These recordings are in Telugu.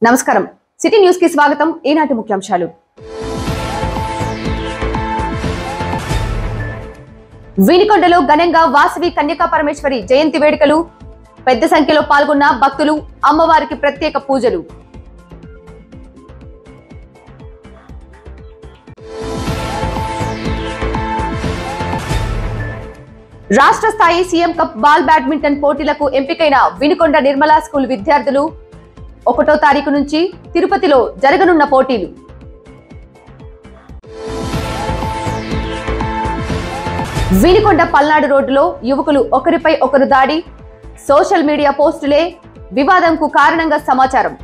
నమస్కారం సిటీ న్యూస్ కి స్వాగతం ఈనాటి ముఖ్యాంశాలు వీనికొండలో ఘనంగా వాసవి కన్యకా పరమేశ్వరి జయంతి వేడుకలు పెద్ద సంఖ్యలో పాల్గొన్న భక్తులు అమ్మవారికి ప్రత్యేక పూజలు రాష్ట్ర స్థాయి సీఎం కప్ బాల్ బ్యాడ్మింటన్ పోటీలకు ఎంపికైన వినుకొండ నిర్మలా స్కూల్ విద్యార్థులు ఒకటో తారీఖు నుంచి తిరుపతిలో జరగనున్న పోటీలు వినుకొండ పల్నాడు రోడ్డులో యువకులు ఒకరిపై ఒకరు దాడి సోషల్ మీడియా పోస్టులే వివాదంకు కారణంగా సమాచారం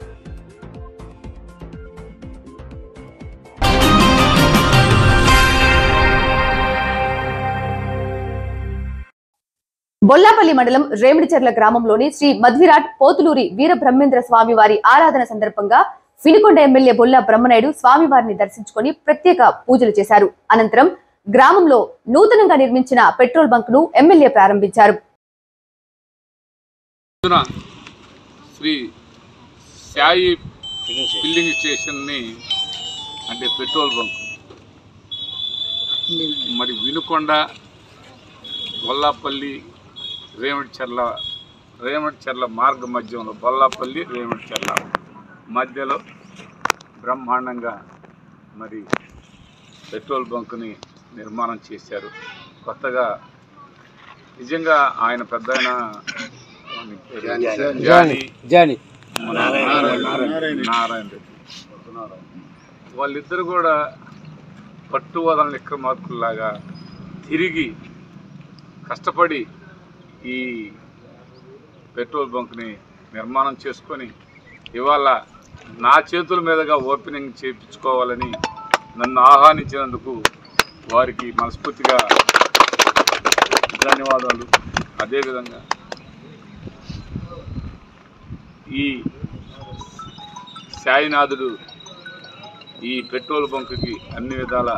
బొల్లాపల్లి మండలం రేమిడిచెర్ల గ్రామంలోని శ్రీ మధ్విరాట్ పోతులూరి వీర బ్రహ్మేంద్ర స్వామి వారి ఆరాధన సందర్భంగా వినుకొండ ఎమ్మెల్యే బొల్లా బ్రహ్మనాయుడు స్వామివారిని దర్శించుకొని ప్రత్యేక పూజలు చేశారు అనంతరం గ్రామంలో నూతనంగా నిర్మించిన పెట్రోల్ బంక్ ను ఎమ్మెల్యే ప్రారంభించారు రోజున శ్రీ సాయి ఫిల్లింగ్ స్టేషన్ని అంటే పెట్రోల్ బంక్ మరి వినుకొండ బొల్లాపల్లి రేవడిచెర్ల రేవడిచెర్ల మార్గ మధ్యంలో బొల్లాపల్లి రేవడిచెర్ల మధ్యలో బ్రహ్మాండంగా మరి పెట్రోల్ బంకుని నిర్మాణం చేశారు కొత్తగా నిజంగా ఆయన పెద్ద ఆయన జాని జాని మన నారాయణ రెడ్డి వాళ్ళిద్దరు కూడా పట్టువదలని విక్రమార్కుల్లాగా తిరిగి కష్టపడి ఈ పెట్రోల్ బంక్ని నిర్మాణం చేసుకొని ఇవాళ నా చేతుల మీదుగా ఓపెనింగ్ చేయించుకోవాలని నన్ను ఆహ్వానించినందుకు వారికి మనస్ఫూర్తిగా ధన్యవాదాలు అదేవిధంగా ఈ సాయినాథుడు ఈ పెట్రోల్ బంకుకి అన్ని విధాల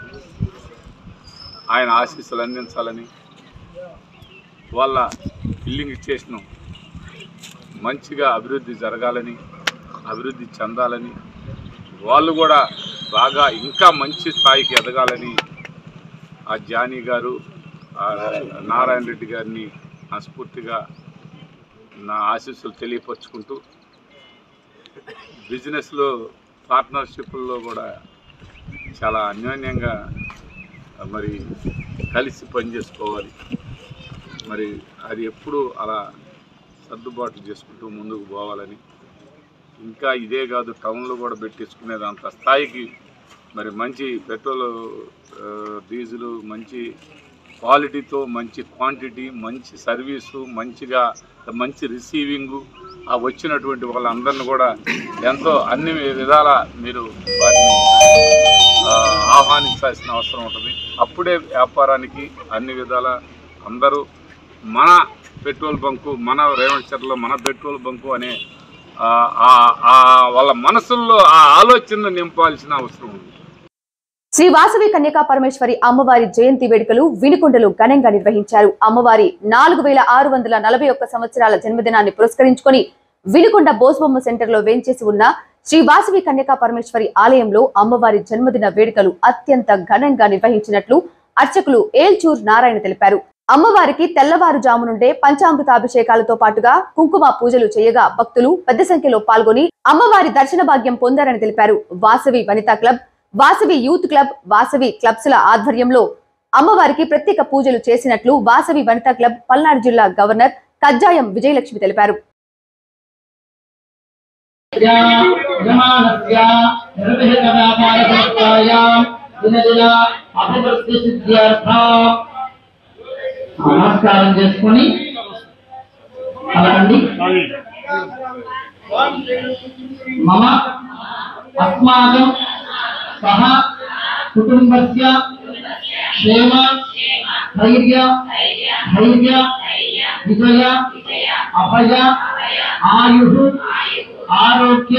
ఆయన ఆశీస్సులు అందించాలని వాళ్ళ ఫిల్లింగ్ స్టేషను మంచిగా అభివృద్ధి జరగాలని అభివృద్ధి చెందాలని వాళ్ళు కూడా బాగా ఇంకా మంచి స్థాయికి ఎదగాలని ఆ జానీ గారు ఆ నారాయణ రెడ్డి గారిని మనస్ఫూర్తిగా నా ఆశీస్సులు తెలియపరుచుకుంటూ బిజినెస్లో పార్ట్నర్షిప్లో కూడా చాలా అన్యోన్యంగా మరి కలిసి పనిచేసుకోవాలి మరి అది ఎప్పుడు అలా సర్దుబాటు చేసుకుంటూ ముందుకు పోవాలని ఇంకా ఇదే కాదు టౌన్లో కూడా పెట్టించుకునేది అంత స్థాయికి మరి మంచి పెట్రోల్ ఆ, డీజిల్ మంచి క్వాలిటీతో మంచి క్వాంటిటీ మంచి సర్వీసు మంచిగా మంచి రిసీవింగు ఆ వచ్చినటువంటి వాళ్ళందరిని కూడా ఎంతో అన్ని విధాల మీరు వారిని ఆ, ఆహ్వానించాల్సిన అవసరం ఉంటుంది అప్పుడే వ్యాపారానికి అన్ని విధాల అందరూ మన పెట్రోల్ బంకు మన రేవంచర్లో మన పెట్రోల్ బంకు అనే ఆ, ఆ- ఆ వాళ్ళ మనసుల్లో ఆ ఆలోచన నింపాల్సిన అవసరం ఉంది శ్రీ వాసవి కన్యకా పరమేశ్వరి అమ్మవారి జయంతి వేడుకలు వినుకొండలో ఘనంగా నిర్వహించారు అమ్మవారి నాలుగు వేల ఆరు వందల నలభై ఒక్క సంవత్సరాల జన్మదినాన్ని పురస్కరించుకొని వినుకొండ బోస్బొమ్మ సెంటర్ లో వేంచేసి ఉన్న శ్రీ వాసవి కన్యకా పరమేశ్వరి ఆలయంలో అమ్మవారి జన్మదిన వేడుకలు అత్యంత ఘనంగా నిర్వహించినట్లు అర్చకులు ఏల్చూర్ నారాయణ తెలిపారు అమ్మవారికి తెల్లవారుజాము నుండే పంచామృతాభిషేకాలతో పాటుగా కుంకుమ పూజలు చేయగా భక్తులు పెద్ద సంఖ్యలో పాల్గొని అమ్మవారి దర్శన భాగ్యం పొందారని తెలిపారు Vasavi Vanitha club Vasavi youth club Vasavi clubs ల ఆధ్వర్యంలో అమ్మవారికి ప్రత్యేక పూజలు చేసినట్లు వాసవి వనితా క్లబ్ పల్నాడు జిల్లా గవర్నర్ కజ్జాయం విజయలక్ష్మి తెలిపారు యజమానస్య నిర్విహిత వ్యాపార సంస్థాయాం దినదిన అభివృద్ధి సిద్ధ్యర్థం నమస్కారం చేసుకొని పలకండి మమ అస్మాకం సహ కుటుంబస్య క్షేమ ధైర్య ధైర్య విజయ అభయ ఆయు ఆరోగ్య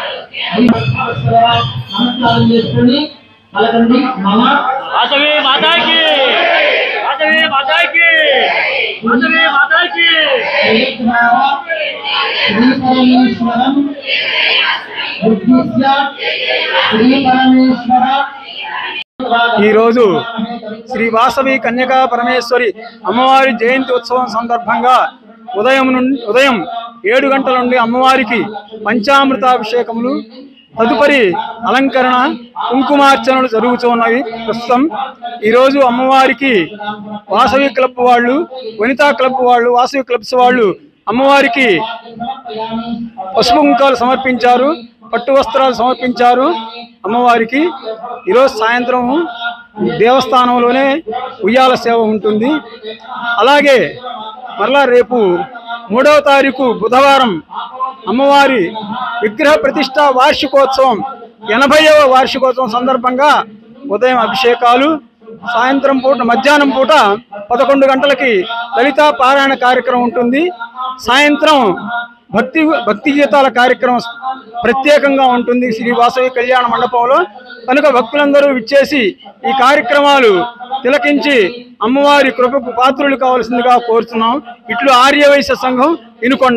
నమస్కారం చేసుకుని పలకండి మమ వాసవి మాతాకి వాసవి మాతాకి వందనే మాతాకి శ్రీద్వారా శ్రీపరమేశ్వరం ఉద్దిశ్య శ్రీపరమేశ్వర ఈరోజు శ్రీ వాసవి కన్యకా పరమేశ్వరి అమ్మవారి జయంతి ఉత్సవం సందర్భంగా ఉదయం నుండి ఉదయం ఏడు గంటల నుండి అమ్మవారికి పంచామృతాభిషేకములు తదుపరి అలంకరణ కుంకుమార్చనలు జరుగుతున్నవి ప్రస్తుతం ఈరోజు అమ్మవారికి వాసవి క్లబ్ వాళ్ళు వనితా క్లబ్ వాళ్ళు వాసవి క్లబ్స్ వాళ్ళు అమ్మవారికి పసుపు కుంకాలు సమర్పించారు పట్టు వస్త్రాలు సమర్పించారు అమ్మవారికి ఈరోజు సాయంత్రం దేవస్థానంలోనే ఉయ్యాల సేవ ఉంటుంది అలాగే మరలా రేపు మూడవ తారీఖు బుధవారం అమ్మవారి విగ్రహ ప్రతిష్ట వార్షికోత్సవం ఎనభైవ వార్షికోత్సవం సందర్భంగా ఉదయం అభిషేకాలు సాయంత్రం పూట మధ్యాహ్నం పూట పదకొండు గంటలకి లలితా పారాయణ కార్యక్రమం ఉంటుంది సాయంత్రం భక్తి భక్తి గీతాల కార్యక్రమం ప్రత్యేకంగా ఉంటుంది శ్రీ వాసవి కళ్యాణ మండపంలో కనుక భక్తులందరూ విచ్చేసి ఈ కార్యక్రమాలు తిలకించి అమ్మవారి కృపకు పాత్రులు కావాల్సిందిగా కోరుతున్నాం ఇట్లు ఆర్యవైశ్య సంఘం ఇనుకొండ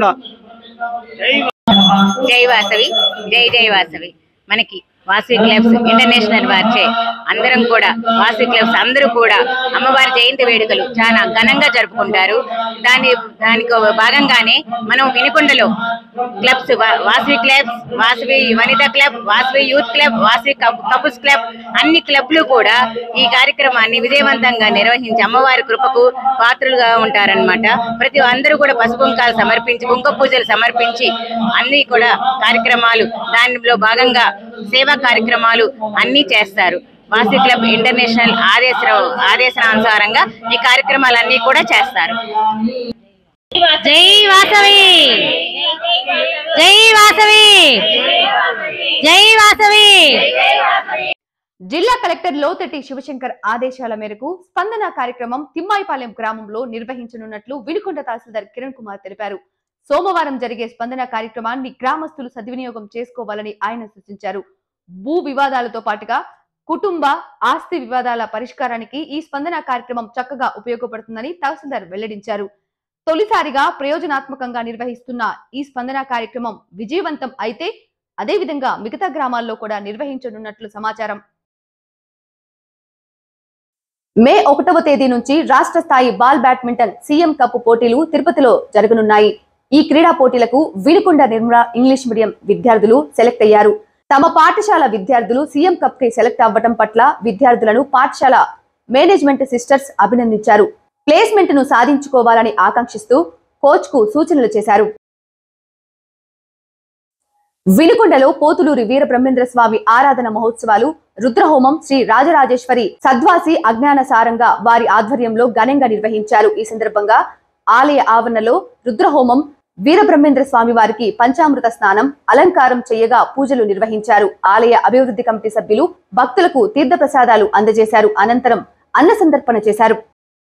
జై వాసవి జై జై వాసవి మనకి వాసవి క్లబ్స్ ఇంటర్నేషనల్ వారిచే అందరం కూడా వాసవి క్లబ్స్ అందరూ కూడా అమ్మవారి జయంతి వేడుకలు చాలా ఘనంగా జరుపుకుంటారు దాని దానికి భాగంగానే మనం వినుకొండలో క్లబ్స్ వా- Vasavi clubs Vasavi Vanitha club Vasavi youth club Vasavi కప్- కపుల్స్ క్లబ్ అన్ని క్లబ్లు కూడా ఈ కార్యక్రమాన్ని విజయవంతంగా నిర్వహించి అమ్మవారి కృపకు పాత్రలుగా ఉంటారన్నమాట ప్రతి అందరూ కూడా పసుపు కుంకాలు సమర్పించి కుంకుమ పూజలు సమర్పించి అన్ని కూడా కార్యక్రమాలు దానిలో భాగంగా సేవా కార్యక్రమాలు అన్ని చేస్తారు వాసవి క్లబ్ ఇంటర్నేషనల్ ఆదేశ ఆదేశానుసారంగా ఈ కార్యక్రమాలన్నీ కూడా చేస్తారు జై వాసవి జై వాసవి జై వాసవి జిల్లా కలెక్టర్ లోతటి శివశంకర్ ఆదేశాల మేరకు స్పందన కార్యక్రమం తిమ్మాయిపాలెం గ్రామంలో నిర్వహించనున్నట్లు వినుకొండ తహసీల్దార్ కిరణ్ కుమార్ తెలిపారు సోమవారం జరిగే స్పందన కార్యక్రమాన్ని గ్రామస్తులు సద్వినియోగం చేసుకోవాలని ఆయన సూచించారు భూ వివాదాలతో పాటుగా కుటుంబ ఆస్తి వివాదాల పరిష్కారానికి ఈ స్పందన కార్యక్రమం చక్కగా ఉపయోగపడుతుందని తహసీల్దార్ వెల్లడించారు తొలిసారిగా ప్రయోజనాత్మకంగా నిర్వహిస్తున్న ఈ స్పందన కార్యక్రమం విజయవంతం అయితే అదే విధంగా మిగతా గ్రామాల్లో కూడా నిర్వహించనున్నట్లు సమాచారం మే ఒకటవ తేదీ నుంచి రాష్ట్ర స్థాయి బాల్ బ్యాడ్మింటన్ సీఎం కప్ పోటీలు తిరుపతిలో జరగనున్నాయి ఈ క్రీడా పోటీలకు వినుకొండ నిర్మల ఇంగ్లీష్ మీడియం విద్యార్థులు సెలెక్ట్ అయ్యారు తమ పాఠశాల విద్యార్థులు సీఎం కప్ కి సెలెక్ట్ అవ్వటం పట్ల విద్యార్థులను పాఠశాల మేనేజ్మెంట్ సిస్టర్స్ అభినందించారు ప్లేస్మెంట్ ను సాధించుకోవాలని ఆకాంక్షిస్తూ కోచ్ కు సూచనలు చేశారు వినుకొండలో పోతులూరి వీర బ్రహ్మేంద్ర స్వామి ఆరాధన మహోత్సవాలు రుద్రహోమం శ్రీ రాజరాజేశ్వరి సద్వాసి అజ్ఞాన సారంగా వారి ఆధ్వర్యంలో ఘనంగా నిర్వహించారు ఈ సందర్భంగా ఆలయ ఆవరణలో రుద్రహోమం వీరబ్రహ్మేంద్ర స్వామి వారికి పంచామృత స్నానం అలంకారం చేయగా పూజలు నిర్వహించారు ఆలయ అభివృద్ధి కమిటీ సభ్యులు భక్తులకు తీర్థప్రసాదాలు అందజేశారు అనంతరం అన్న సందర్పణ చేశారు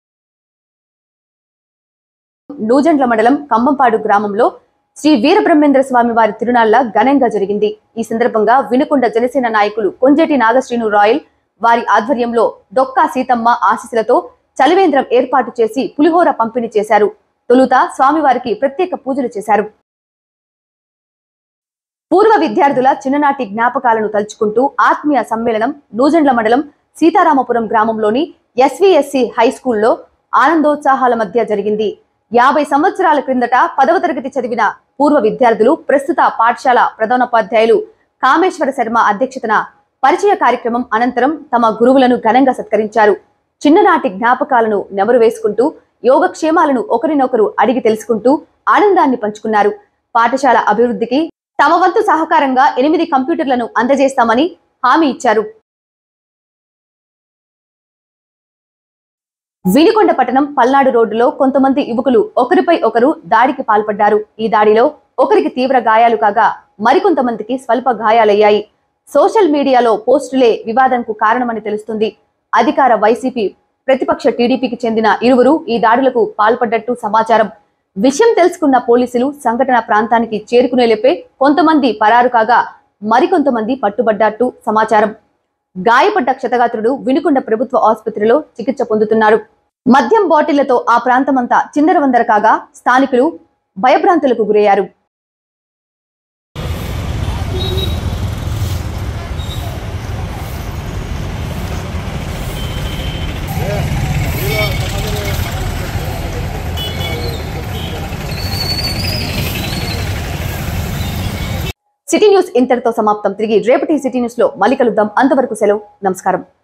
నూజండ్ల మండలం కంబంపాడు గ్రామంలో శ్రీ వీరబ్రహ్మేంద్ర స్వామి వారి తిరునాళ్ల ఘనంగా జరిగింది ఈ సందర్భంగా వినుకొండ జనసేన నాయకులు కొంజేటి నాగశ్రీను రాయల్ వారి ఆధ్వర్యంలో డొక్కా సీతమ్మ ఆశీస్సులతో చలివేంద్రం ఏర్పాటు చేసి పులిహోర పంపిణీ చేశారు తొలుత స్వామివారికి ప్రత్యేక పూజలు చేశారు పూర్వ విద్యార్థుల చిన్ననాటి జ్ఞాపకాలను తలుచుకుంటూ ఆత్మీయ సమ్మేళనం నూజండ్ల మండలం సీతారామపురం గ్రామంలోని ఎస్విఎస్సి హై స్కూల్లో ఆనందోత్సాహాల మధ్య జరిగింది యాభై సంవత్సరాల క్రిందట పదవ తరగతి చదివిన పూర్వ విద్యార్థులు ప్రస్తుత పాఠశాల ప్రధానోపాధ్యాయులు కామేశ్వర శర్మ అధ్యక్షతన పరిచయ కార్యక్రమం అనంతరం తమ గురువులను ఘనంగా సత్కరించారు చిన్ననాటి జ్ఞాపకాలను నెమరు వేసుకుంటూ యోగక్షేమాలను ఒకరినొకరు అడిగి తెలుసుకుంటూ ఆనందాన్ని పంచుకున్నారు పాఠశాల అభివృద్ధికి తమ వంతు సహకారంగా ఎనిమిది కంప్యూటర్లను అందజేస్తామని హామీ ఇచ్చారు వినికొండ పట్టణం పల్నాడు రోడ్డులో కొంతమంది యువకులు ఒకరిపై ఒకరు దాడికి పాల్పడ్డారు ఈ దాడిలో ఒకరికి తీవ్ర గాయాలు కాగా మరికొంతమందికి స్వల్ప గాయాలయ్యాయి సోషల్ మీడియాలో పోస్టులే వివాదంకు కారణమని తెలుస్తుంది అధికార వైసీపీ ప్రతిపక్ష టీడీపీకి చెందిన ఇరువురు ఈ దాడులకు పాల్పడ్డట్టు సమాచారం విషయం తెలుసుకున్న పోలీసులు సంఘటన ప్రాంతానికి చేరుకునేలోపే కొంతమంది పరారు కాగా మరికొంతమంది పట్టుబడ్డట్టు సమాచారం గాయపడ్డ క్షతగాత్రుడు వినుకొండ ప్రభుత్వ ఆసుపత్రిలో చికిత్స పొందుతున్నారు మద్యం బాటిళ్లతో ఆ ప్రాంతమంతా చిందరవందర కాగా స్థానికులు భయభ్రాంతులకు గురయ్యారు సిటీ న్యూస్ ఇంతటితో సమాప్తం తిరిగి రేపటి సిటీ న్యూస్ లో మళ్ళీ కలుద్దాం అంతవరకు సెలవు నమస్కారం